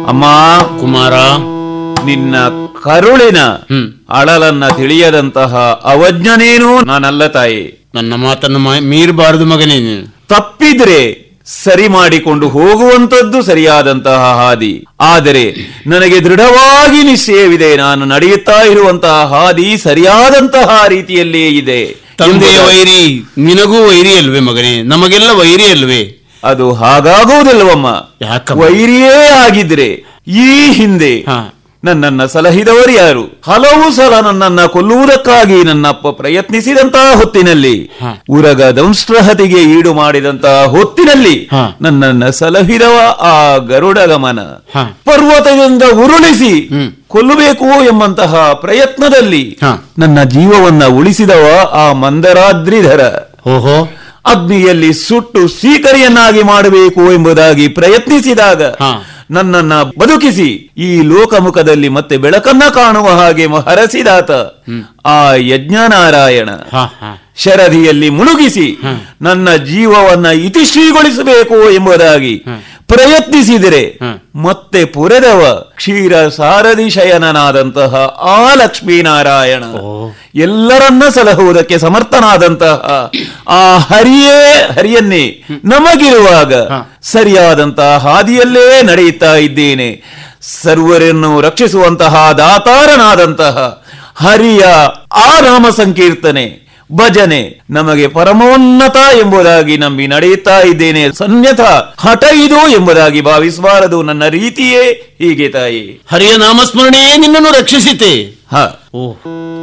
ಅಮ್ಮ ಕುಮಾರ ನಿನ್ನ ಕರುಳಿನ ಹ್ಮ್ ಅಳಲನ್ನ ತಿಳಿಯದಂತಹ ಅವಜ್ಞನೇನೂ ನಾನಲ್ಲ ತಾಯಿ ನನ್ನ ಮಾತನ್ನು ಮ- ಮೀರಬಾರದು ಮಗನೇ ನೀನು ತಪ್ಪಿದ್ರೆ ಸರಿ ಮಾಡಿಕೊಂಡು ಹೋಗುವಂತದ್ದು ಸರಿಯಾದಂತಹ ಹಾದಿ ಆದರೆ ನನಗೆ ದೃಢವಾಗಿ ನಿಶ್ಚಯವಿದೆ ನಾನು ನಡೆಯುತ್ತಾ ಇರುವಂತಹ ಹಾದಿ ಸರಿಯಾದಂತಹ ರೀತಿಯಲ್ಲೇ ಇದೆ ತಂದೆಯ ಎಂಬುದಾಗಿ- ವೈರಿ ನಿನಗೂ ವೈರಿ ಅಲ್ವೇ ಮಗನೇ ನಮಗೆಲ್ಲ ವೈರಿ ಅಲ್ವೇ ಅದು ಹಾಗಾಗುವುದಿಲ್ಲವಮ್ಮ ಯಾಕಮ್ಮ? ವೈರಿಯೇ ಆಗಿದ್ರೆ ಈ ಹಿಂದೆ ಹಾ. ನನ್ನನ್ನ ಸಲಹಿದವರು ಯಾರು ಹಲವು ಸಲ ನನ್ನನ್ನ ಕೊಲ್ಲುವುದಕ್ಕಾಗಿ ನನ್ನಪ್ಪ ಪ್ರಯತ್ನಿಸಿದಂತಹ ಹೊತ್ತಿನಲ್ಲಿ ಹಾ. ಉರಗ ದಂಸ್ಟ್ರಹತಿಗೆ ಈಡು ಮಾಡಿದಂತಹ ಹೊತ್ತಿನಲ್ಲಿ ಹಾ. ನನ್ನನ್ನ ಸಲಹಿದವ ಆ ಗರುಡ ಗಮನ ಹಾ. ಪರ್ವತದಿಂದ ಉರುಳಿಸಿ ಹ್ಮ್. ಕೊಲ್ಲಬೇಕು ಎಂಬಂತಹ ಪ್ರಯತ್ನದಲ್ಲಿ ಹಾ. ನನ್ನ ಜೀವವನ್ನ ಉಳಿಸಿದವ ಆ ಮಂದರಾದ್ರಿಧರ ಓಹೋ ಅಗ್ನಿಯಲ್ಲಿ ಸುಟ್ಟು ಸೀಕರಿಯನ್ನಾಗಿ ಮಾಡಬೇಕು ಎಂಬುದಾಗಿ ಪ್ರಯತ್ನಿಸಿದಾಗ ಹಾ. ನನ್ನನ್ನ ಬದುಕಿಸಿ ಈ ಲೋಕಮುಖದಲ್ಲಿ ಮತ್ತೆ ಬೆಳಕನ್ನ ಕಾಣುವ ಹಾಗೆ ಹರಸಿದಾತ ಆ ಯಜ್ಞನಾರಾಯಣ ಹಾ ಹಾ ಶರದಿಯಲ್ಲಿ ಮುಳುಗಿಸಿ ನನ್ನ ಜೀವವನ್ನ ಇತಿಶ್ರೀಗೊಳಿಸಬೇಕು ಎಂಬುದಾಗಿ ಪ್ರಯತ್ನಿಸಿದರೆ ಹ್ಮ್. ಮತ್ತೆ ಪುರೆದವ ಕ್ಷೀರ ಸಾರಥಿ ಶಯನನಾದಂತಹ ಆ ಲಕ್ಷ್ಮೀನಾರಾಯಣ ಎಲ್ಲರನ್ನ ಸಲಹುವುದಕ್ಕೆ ಸಮರ್ಥನಾದಂತಹ ಆ ಹರಿಯೇ ಹರಿಯನ್ನೇ ನಮಗಿರುವಾಗ ಸರಿಯಾದಂತಹ ಹಾದಿಯಲ್ಲೇ ನಡೆಯುತ್ತಾ ಇದ್ದೇನೆ ಸರ್ವರನ್ನು ರಕ್ಷಿಸುವಂತಹ ದಾತಾರನಾದಂತಹ ಹರಿಯ ಆ ನಾಮ ಸಂಕೀರ್ತನೆ ಭಜನೆ ನಮಗೆ ಪರಮೋನ್ನತ ಎಂಬುದಾಗಿ ನಂಬಿ ನಡೆಯುತ್ತಾ ಇದ್ದೇನೆ ಸನ್ಯಥ ಹಠ ಇದು ಎಂಬುದಾಗಿ ಭಾವಿಸಬಾರದು ನನ್ನ ರೀತಿಯೇ ಹೀಗೆ ತಾಯಿ ಹರಿಯ ನಾಮಸ್ಮರಣೆಯೇ ನಿನ್ನನ್ನು ರಕ್ಷಿಸಿತೆ ಹ ಓ